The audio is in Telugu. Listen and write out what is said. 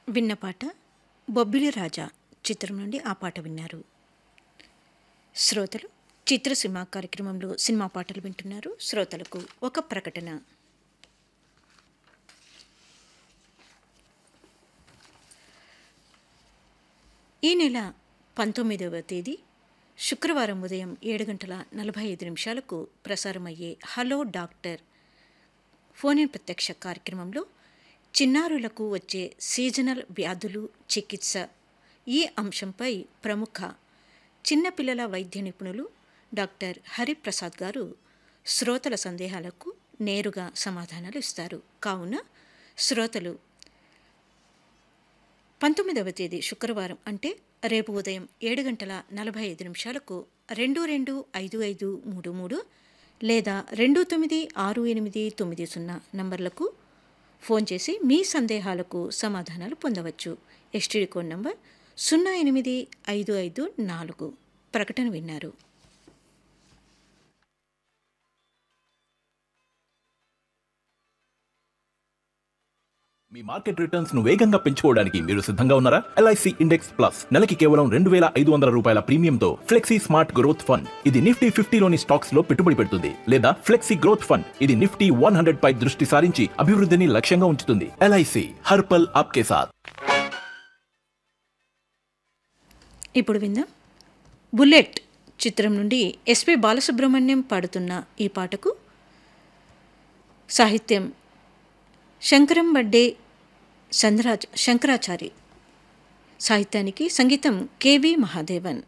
విన్న పాట బొబ్బిలి రాజా చిత్రం నుండి ఆ పాట విన్నారు శ్రోతలు చిత్రసీమ కార్యక్రమంలో సినిమా పాటలు వింటున్నారు శ్రోతలకు ఒక ప్రకటన ఈ నెల పంతొమ్మిదవ తేదీ శుక్రవారం ఉదయం ఏడు గంటల నలభై ఐదు నిమిషాలకు ప్రసారమయ్యే హలో డాక్టర్ ఫోన్ ఇన్ ప్రత్యక్ష కార్యక్రమంలో చిన్నారులకు వచ్చే సీజనల్ వ్యాధులు చికిత్స ఈ అంశంపై ప్రముఖ చిన్నపిల్లల వైద్య నిపుణులు డాక్టర్ హరిప్రసాద్ గారు శ్రోతల సందేహాలకు నేరుగా సమాధానాలు ఇస్తారు కావున శ్రోతలు పంతొమ్మిదవ తేదీ శుక్రవారం అంటే రేపు ఉదయం ఏడు గంటల నలభై ఐదు నిమిషాలకు రెండు రెండు ఐదు ఐదు మూడు మూడు లేదా రెండు తొమ్మిది ఆరు ఎనిమిది తొమ్మిది సున్నా నంబర్లకు ఫోన్ చేసి మీ సందేహాలకు సమాధానాలు పొందవచ్చు ఎస్టీడీ కోడ్ నంబర్ సున్నా ఎనిమిది ఐదు ఐదు నాలుగు ప్రకటన విన్నారు మీ మార్కెట్ రిటర్న్స్ ను వేగంగా పెంచుకోవడానికి మీరు సిద్ధంగా ఉన్నారా ఎల్ఐసి ఇండెక్స్ ప్లస్ నెలకి కేవలం రెండు వేల ఐదు వందల రూపాయల ప్రీమియంతో ఫ్లెక్సీ స్మార్ట్ గ్రోత్ ఫండ్ ఇది నిఫ్టీ ఫిఫ్టీలోని స్టాక్స్ లో పెట్టుబడి పెడుతుంది లేదా ఫ్లెక్సీ గ్రోత్ ఫండ్ ఇది నిఫ్టీ వన్ హండ్రెడ్ పై దృష్టి సారించి అభివృద్ధిని లక్ష్యంగా ఉంచుతుంది ఎల్ఐసి హర్పల్ ఆప్కే సాథ్ ఇప్పుడు విందాం బుల్లెట్ చిత్రం నుండి ఎస్పి బాలసుబ్రహ్మణ్యం పాడుతున్న ఈ పాటకు సాహిత్యం శంకరం బడ్డే చంద్రాచ శంకరాచారి సాహిత్యానికి సంగీతం కెవి మహాదేవన్